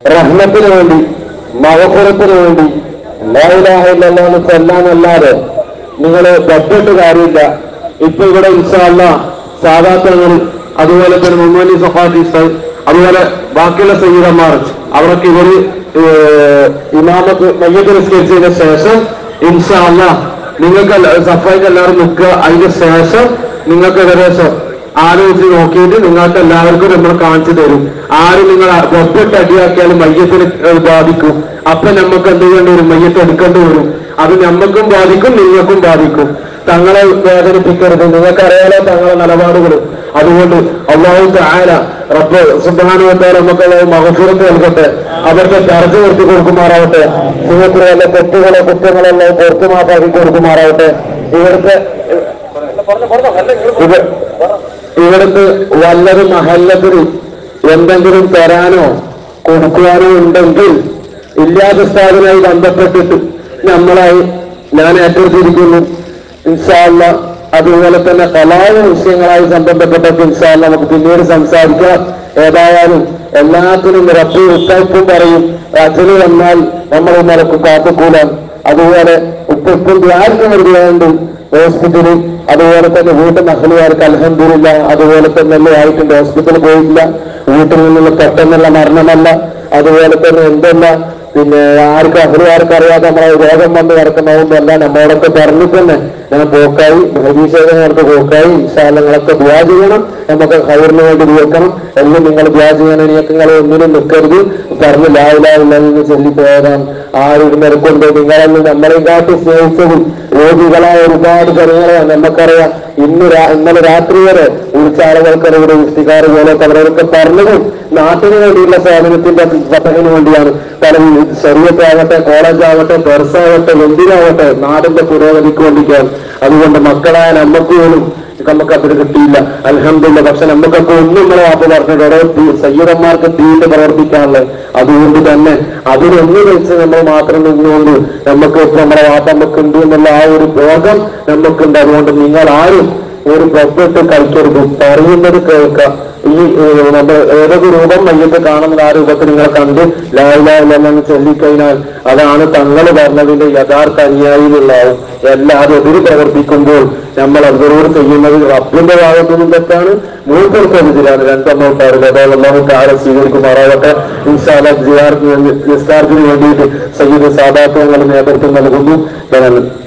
റഹ്മത്തിന് വേണ്ടി മഹപുരത്തിന് വേണ്ടി ലായിലാഹില്ലെന്ന് ചെല്ലാന്നല്ലാതെ നിങ്ങൾ ബഡ്ജറ്റ് കാര്യമില്ല ഇപ്പൊ ഇവിടെ ഇൻഷാല്ല സാധാരണങ്ങൾ അതുപോലെ തന്നെ മുമ്മലി സഫാറ്റി അതുപോലെ ബാക്കിയുള്ള സയ്യിദന്മാർ അവർക്ക് ഇവര് ഏഹ്, ഇമാമത്ത് മയ്യത്ത് നിസ്കരിച്ചതിന് ശേഷം ഇൻഷാല്ല നിങ്ങൾക്ക് സഫായിക്ക് എല്ലാവരും നിൽക്കുക അതിന് ശേഷം നിങ്ങൾക്ക് ഏകദേശം ആലോചിച്ച് നോക്കിയിട്ട് നിങ്ങൾക്ക് എല്ലാവർക്കും നമ്മൾ കാണിച്ചു തരും ആര് നിങ്ങൾ ഒപ്പിട്ട് അടിയാക്കിയാലും മയ്യത്തിന് ഏഹ് ബാധിക്കും അപ്പൊ നമുക്ക് എന്ത് ചെയ്യേണ്ടി വരും മയ്യത്ത് എടുക്കേണ്ടി വരും അത് നമ്മൾക്കും ബാധിക്കും നിങ്ങൾക്കും ബാധിക്കും തങ്ങളെ വേദനിപ്പിക്കരുത് നിങ്ങൾക്കറിയാലോ തങ്ങളെ നിലപാടുകൾ അതുകൊണ്ട് അള്ളാഹു ആര റബ്ബ് സുബാനുവത്താൽ നമുക്കുള്ള മഹസൂറത്ത് നൽകട്ടെ അവർക്ക് ചർച്ച നിർത്തി കൊടുക്കുമാറാവട്ടെ നിങ്ങൾക്ക് വല്ല തെറ്റുകളോ കുറ്റങ്ങളെല്ലാം പുറത്തു മാറ്റാക്കി കൊടുക്കുമാറാവട്ടെ ഇവിടുത്തെ ഇവ- ഇവിടുത്തെ വല്ലതും മഹല്ലത്തിന് എന്തെങ്കിലും തരാനോ കൊടുക്കുവാനോ ഉണ്ടെങ്കിൽ ഇല്ലാത്ത സ്ഥാപനമായി ബന്ധപ്പെട്ടിട്ട് നമ്മളായി ഞാൻ ഏറ്റെടുത്തിരിക്കുന്നു ഇൻഷാല്ല അതുപോലെ തന്നെ കലായ വിഷയങ്ങളായി സംബന്ധപ്പെട്ടൊക്കെ ഇൻഷാല്ല നമുക്ക് പിന്നീട് സംസാരിക്കാം ഏതായാലും എല്ലാത്തിനും റബ്ബ് ഉത്തരപ്പും പറയും അച്ഛന് വന്നാൽ നമ്മൾ നിലക്ക് കാത്തുകൂടാൻ അതുപോലെ ഉപ്പിപ്പം ദ്വാരത്തിന് വരുന്നുണ്ട് ഹോസ്പിറ്റലിൽ അതുപോലെ തന്നെ വീട്ടിൽ മഹലുകാർക്ക് അലഹന്തിരില്ല അതുപോലെ തന്നെ എല്ലാം ആയിട്ടുണ്ട് ഹോസ്പിറ്റലിൽ പോയിട്ടില്ല വീട്ടിൽ നിന്നുള്ള പെട്ടെന്നുള്ള മരണമല്ല അതുപോലെ തന്നെ എന്തെല്ല പിന്നെ ആർക്കും അഹലുകാർക്ക് അറിയാതെ നമ്മളെ രോഗം വന്ന് കിടക്കുന്നതൊന്നുമല്ല നമ്മളോടൊക്കെ പറഞ്ഞു തന്നെ ഞാൻ പോക്കായി ഹരീശേഖരങ്ങൾക്ക് പോക്കായി വിശാലങ്ങളൊക്കെ ദ്വാ ചെയ്യണം നമുക്ക് ഹൈറിന് വേണ്ടി വെക്കണം എല്ലാം നിങ്ങൾ ദ്വാ ചെയ്യണം ഇനിയൊക്കെ നിങ്ങൾ ഒന്നിനും നിൽക്കരുത് പറഞ്ഞ് ലാവിലാവില്ലെന്ന് ചൊല്ലിപ്പോയതാണ് ആരും നിരക്കൊണ്ട് നിങ്ങളെല്ലാം നമ്മളെയും കാട്ടി സ്നേഹിച്ചത് രോഗികളായ ഒരുപാട് ജനങ്ങളെ നമുക്കറിയാം ഇന്ന് രാ- ഇന്നലെ രാത്രി വരെ വിളിച്ച ആളുകൾക്കറിയാം ഇവിടെ ഇഷ്ടിക്കാർ പോലെ പലരൊക്കെ പറഞ്ഞതും നാട്ടിന് വേണ്ടിയുള്ള സേവനത്തിന്റെ പദ്ധതിന് വേണ്ടിയാണ് കാരണം ശരീരത്താകട്ടെ കോളേജാകട്ടെ ദർശാകട്ടെ എന്തിനാകട്ടെ നാടിന്റെ പുരോഗതിക്ക് വേണ്ടിയിട്ടാണ് അതുകൊണ്ട് മക്കളായ നമുക്ക് പോലും നമുക്ക് അതിന് കിട്ടിയില്ല അലഹമില്ല പക്ഷെ നമുക്കൊക്കെ ഒന്നും നമ്മളെ വാപ്പ പറഞ്ഞിട്ട് ഓരോ തീ- സയ്യിദന്മാർക്ക് തീണ്ട് പ്രവർത്തിക്കാനുള്ളത് അതുകൊണ്ട് തന്നെ അതിനൊന്ന് വെച്ച് നമ്മൾ മാത്രം നിന്നുകൊണ്ട് നമുക്ക് ഇപ്പൊ നമ്മുടെ വാപ്പ നമുക്ക് ഉണ്ട് എന്നുള്ള ആ ഒരു ബോധം നമുക്കുണ്ട് അതുകൊണ്ട് നിങ്ങൾ ആരും ഒരു പുറത്തിട്ട് കളിക്കരുത് പറയുന്നത് കേൾക്കുക ഈ ഏഹ്, നമ്മൾ ഏതൊരു രൂപം മയ്യത്ത് കാണുന്നത് ആ രൂപത്തിൽ നിങ്ങൾ കണ്ട് ലായിലെന്ന് ചൊല്ലിക്കഴിഞ്ഞാൽ അതാണ് തങ്ങൾ പറഞ്ഞതിന്റെ യഥാർത്ഥ അനുയായികളുണ്ടാവും എല്ലാവരും എതിര് പ്രവർത്തിക്കുമ്പോൾ നമ്മൾ അവരോട് ചെയ്യുന്നത് റബ്ബിന്റെ ഭാഗത്തു നിന്നും തെറ്റാണ് മൂപ്പർക്കെതിരാണ് രണ്ടെണ്ണോട്ടാറ് അതായത് കാലം സ്വീകരിക്കുമാറാവട്ടെ ഇൻഷാല്ല ജിയാർക്ക് നിസ്കാരത്തിന് വേണ്ടിയിട്ട് സയ്യിദ് സാദാത്വങ്ങൾ നേതൃത്വം നൽകുന്നു ഞാൻ